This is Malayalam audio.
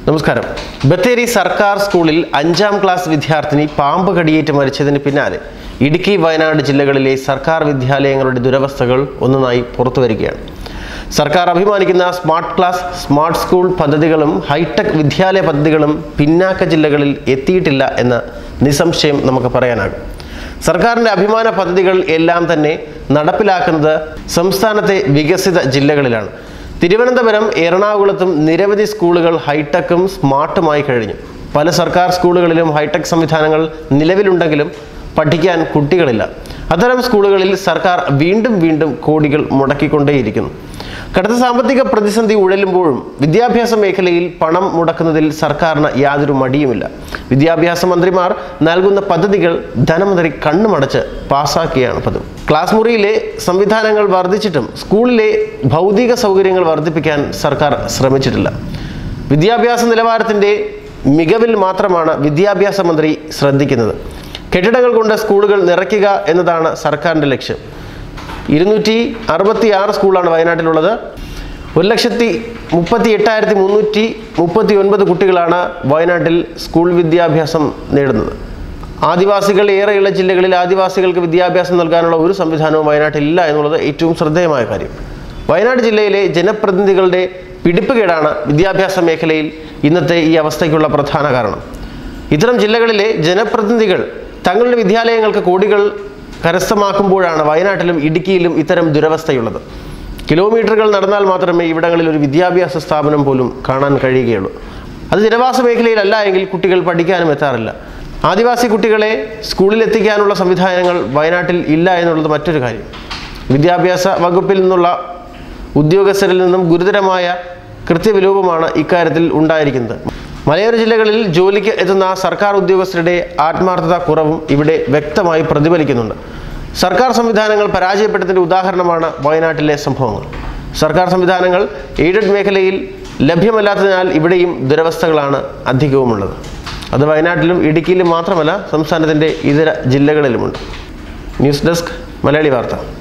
നമസ്കാരം ബത്തേരി സർക്കാർ സ്കൂളിൽ അഞ്ചാം ക്ലാസ് വിദ്യാർത്ഥിനി പാമ്പ് കടിയേറ്റ് മരിച്ചതിന് പിന്നാലെ ഇടുക്കി വയനാട് ജില്ലകളിലെ സർക്കാർ വിദ്യാലയങ്ങളുടെ ദുരവസ്ഥകൾ ഒന്നൊന്നായി പുറത്തു വരികയാണ് സർക്കാർ അഭിമാനിക്കുന്ന സ്മാർട്ട് ക്ലാസ് സ്മാർട്ട് സ്കൂൾ പദ്ധതികളും ഹൈടെക് വിദ്യാലയ പദ്ധതികളും പിന്നാക്ക ജില്ലകളിൽ എത്തിയിട്ടില്ല എന്ന് നിസ്സംശയം നമുക്ക് പറയാനാകും സർക്കാരിൻ്റെ അഭിമാന പദ്ധതികൾ എല്ലാം തന്നെ നടപ്പിലാക്കുന്നത് സംസ്ഥാനത്തെ വികസിത ജില്ലകളിലാണ് തിരുവനന്തപുരം എറണാകുളത്തും നിരവധി സ്കൂളുകൾ ഹൈടെക്കും സ്മാർട്ടുമായി കഴിഞ്ഞു പല സർക്കാർ സ്കൂളുകളിലും ഹൈടെക് സംവിധാനങ്ങൾ നിലവിലുണ്ടെങ്കിലും പഠിക്കാൻ കുട്ടികളില്ല അത്തരം സ്കൂളുകളിൽ സർക്കാർ വീണ്ടും വീണ്ടും കോടികൾ മുടക്കിക്കൊണ്ടേയിരിക്കുന്നു കടുത്ത സാമ്പത്തിക പ്രതിസന്ധി ഉഴലുമ്പോഴും വിദ്യാഭ്യാസ മേഖലയിൽ പണം മുടക്കുന്നതിൽ സർക്കാരിന് യാതൊരു മടിയുമില്ല വിദ്യാഭ്യാസ മന്ത്രിമാർ നൽകുന്ന പദ്ധതികൾ ധനമന്ത്രി കണ്ണുമടച്ച് പാസാക്കിയാണ് പതിവ് ക്ലാസ് മുറിയിലെ സംവിധാനങ്ങൾ വർദ്ധിച്ചിട്ടും സ്കൂളിലെ ഭൗതിക സൗകര്യങ്ങൾ വർദ്ധിപ്പിക്കാൻ സർക്കാർ ശ്രമിച്ചിട്ടില്ല വിദ്യാഭ്യാസ നിലവാരത്തിൻ്റെ മികവിൽ മാത്രമാണ് വിദ്യാഭ്യാസ മന്ത്രി ശ്രദ്ധിക്കുന്നത് കെട്ടിടങ്ങൾ കൊണ്ട് സ്കൂളുകൾ നിറയ്ക്കുക എന്നതാണ് സർക്കാരിൻ്റെ ലക്ഷ്യം ഇരുന്നൂറ്റി അറുപത്തി ആറ് സ്കൂളാണ് വയനാട്ടിലുള്ളത് ഒരു ലക്ഷത്തി മുപ്പത്തി എട്ടായിരത്തി മുന്നൂറ്റി മുപ്പത്തി ഒൻപത് കുട്ടികളാണ് വയനാട്ടിൽ സ്കൂൾ വിദ്യാഭ്യാസം നേടുന്നത് ആദിവാസികൾ ഏറെയുള്ള ജില്ലകളിൽ ആദിവാസികൾക്ക് വിദ്യാഭ്യാസം നൽകാനുള്ള ഒരു സംവിധാനവും വയനാട്ടിലില്ല എന്നുള്ളത് ഏറ്റവും ശ്രദ്ധേയമായ കാര്യം വയനാട് ജില്ലയിലെ ജനപ്രതിനിധികളുടെ പിടിപ്പുകേടാണ് വിദ്യാഭ്യാസ മേഖലയിൽ ഇന്നത്തെ ഈ അവസ്ഥയ്ക്കുള്ള പ്രധാന കാരണം ഇത്തരം ജില്ലകളിലെ ജനപ്രതിനിധികൾ തങ്ങളുടെ വിദ്യാലയങ്ങൾക്ക് കോടികൾ കരസ്ഥമാക്കുമ്പോഴാണ് വയനാട്ടിലും ഇടുക്കിയിലും ഇത്തരം ദുരവസ്ഥയുള്ളത് കിലോമീറ്ററുകൾ നടന്നാൽ മാത്രമേ ഇവിടങ്ങളിൽ ഒരു വിദ്യാഭ്യാസ സ്ഥാപനം പോലും കാണാൻ കഴിയുകയുള്ളൂ അത് ജനവാസ മേഖലയിലല്ല എങ്കിൽ കുട്ടികൾ പഠിക്കാനും എത്താറില്ല ആദിവാസി കുട്ടികളെ സ്കൂളിൽ എത്തിക്കാനുള്ള സംവിധാനങ്ങൾ വയനാട്ടിൽ ഇല്ല എന്നുള്ളത് മറ്റൊരു കാര്യം വിദ്യാഭ്യാസ വകുപ്പിൽ നിന്നുള്ള ഉദ്യോഗസ്ഥരിൽ നിന്നും ഗുരുതരമായ കൃത്യവിലോപമാണ് ഇക്കാര്യത്തിൽ ഉണ്ടായിരിക്കുന്നത് മലയോര ജില്ലകളിൽ ജോലിക്ക് എത്തുന്ന സർക്കാർ ഉദ്യോഗസ്ഥരുടെ ആത്മാർത്ഥത കുറവും ഇവിടെ വ്യക്തമായി പ്രതിഫലിക്കുന്നുണ്ട് സർക്കാർ സംവിധാനങ്ങൾ പരാജയപ്പെട്ടതിൻ്റെ ഉദാഹരണമാണ് വയനാട്ടിലെ സംഭവങ്ങൾ സർക്കാർ സംവിധാനങ്ങൾ എയ്ഡഡ് മേഖലയിൽ ലഭ്യമല്ലാത്തതിനാൽ ഇവിടെയും ദുരവസ്ഥകളാണ് അധികവുമുള്ളത് അത് വയനാട്ടിലും ഇടുക്കിയിലും മാത്രമല്ല സംസ്ഥാനത്തിൻ്റെ ഇതര ജില്ലകളിലുമുണ്ട് ന്യൂസ് ഡെസ്ക് മലയാളി വാർത്ത